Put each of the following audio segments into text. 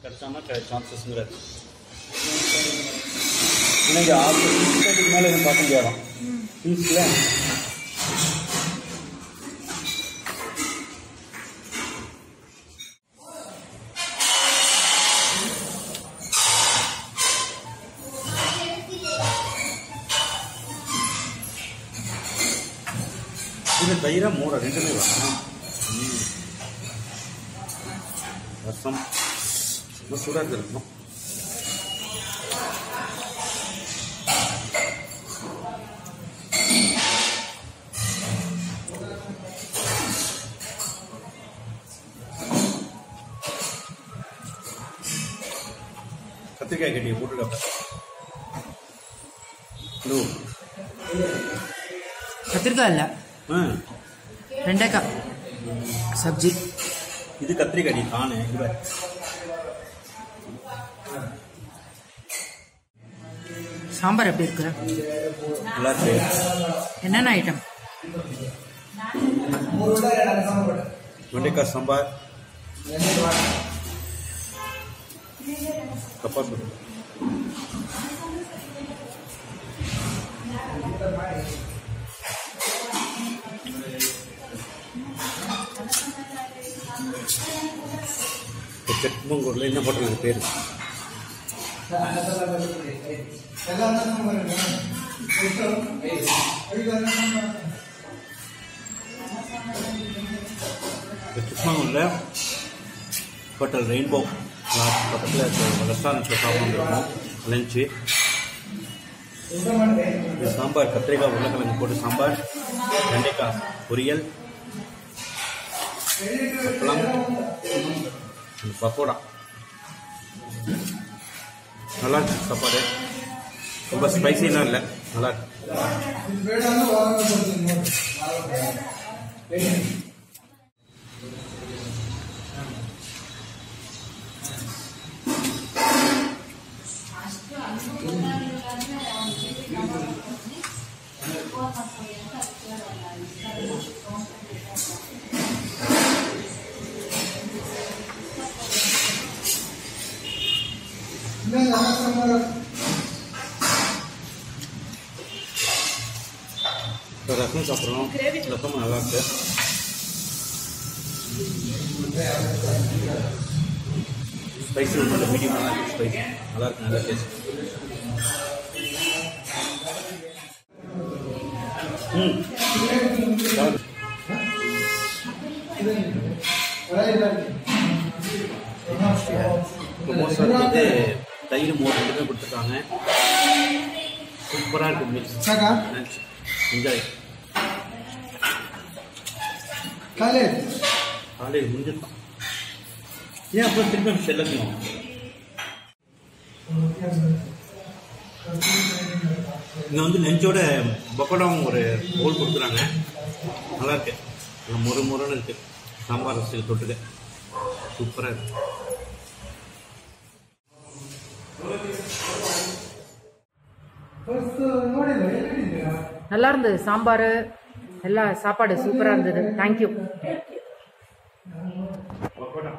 கிடைச்சாம சான்சஸ்ங்கிறாரு இன்னைக்கு ஆறு நிமிஷத்துக்கு மேலே எதுவும் பார்க்க முடியாதான் பீஸில் இது தயிரா மூட ரெண்டுமே வேணும் ம். ரசம் ரொம்ப சூடாக இருக்கணும் கத்திரிக்காய் கட்டியை போட்டுருக்காப்ப ஹலோ கத்திரிக்காய் இல்லை ஆ வெண்டைக்காய் சப்ஜி இது கத்திரிக்காய் நீ காணு இது சாம்பார் எப்படி இருக்கு நல்லா இருக்கு என்னென்ன ஐட்டம் வெண்டைக்காய் சாம்பார் தப்பா சொல்லு செக்மங்கூரில் என்ன போட்டது பேர் சிக்மங்கூரில் ஹோட்டல் ரெயின்போ பக்கத்தில் ரெஸ்டாரண்ட்டில் சாப்பிட்ருக்கோம் லஞ்சு இது சாம்பார் கத்திரிக்காய் உருளைக்கிழங்கு போட்டு சாம்பார் வெண்டைக்காய் பொரியல் அப்பளம் இந்த பக்கோடா நல்லா இருக்கு சாப்பாடு ரொம்ப ஸ்பைசிலாம் இல்லை நல்லா இருக்கு இப்போ ரசம் சாப்பிட்றோம் ரசம் நல்லா இருக்கு ஸ்பைசி ஒன்றும் மீடியமாக தான் இருக்கு ஸ்பைசி நல்லா இருக்கு நல்லா டேஸ்ட் ம் நல்லா இருக்கு. இப்போ மோஸ்ட் வந்து தயிர் மோர் ரெண்டுமே கொடுத்துருக்காங்க சூப்பராக இருக்கு மிக்ஸ் என்ஜாய் காலேஜ் முடிஞ்சிருக்கான் ஏன் அப்புறம் திரும்ப செல்லத்தையும் இங்கே வந்து லஞ்சோட பக்கோடாவும் ஒரு போல் கொடுக்குறாங்க நல்லா இருக்கு நல்லா மொறு மொறுன்னு இருக்கு சாம்பார் ரசத்துக்கு தொட்டுக்க சூப்பராக இருக்கு நல்லா இருந்தது சாம்பார் எல்லா சாப்பாடு சூப்பராக இருந்தது தேங்க்யூ பக்கோடா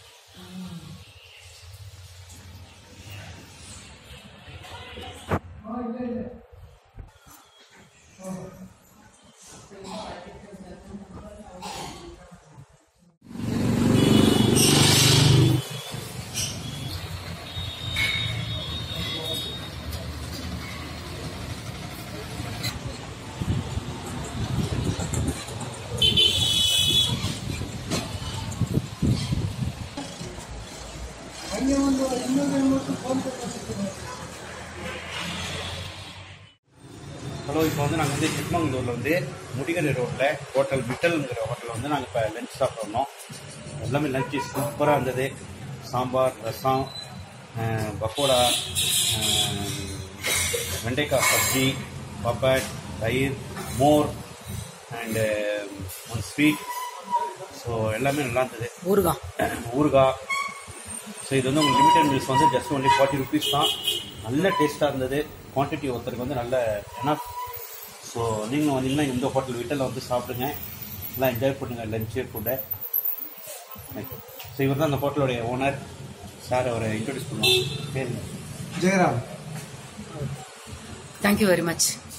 ஹலோ இப்போ வந்து நாங்கள் வந்து சிக்மங்களூரில் வந்து முடிகரை ரோட்டில் ஹோட்டல் விட்டல்ங்கிற ஹோட்டலில் வந்து நாங்கள் இப்போ லஞ்ச் சாப்பிட்றோம் எல்லாமே லஞ்சு சூப்பராக இருந்தது சாம்பார் ரசம் அஹ், பக்கோடா அஹ், வெண்டைக்காய் சப்ஜி பப்பட் தயிர் மோர் அண்டு ஒன் ஸ்வீட் ஸோ எல்லாமே நல்லா இருந்தது ஊறுகாய் ஊறுகாய் ஸோ இது வந்து உங்களுக்கு லிமிடெட் மீல்ஸ் வந்து ஜஸ்ட் ஒன்லி ஃபார்ட்டி ருபீஸ் தான் நல்ல டேஸ்ட்டாக இருந்தது குவான்டிட்டி ஒருத்தருக்கு வந்து நல்ல எனஃப் ஸோ நீங்களும் வந்தீங்கன்னா இந்த ஹோட்டல் வீட்டில் வந்து சாப்பிடுங்க எல்லாம் என்ஜாய் பண்ணுங்கள் லஞ்சு ஃபுட்டை ஸோ இவர் தான் அந்த ஹோட்டலுடைய ஓனர் சார் அவரை இன்ட்ரடியூஸ் பண்ணுவோம் பேர் என்ன? Jayaram thank you very much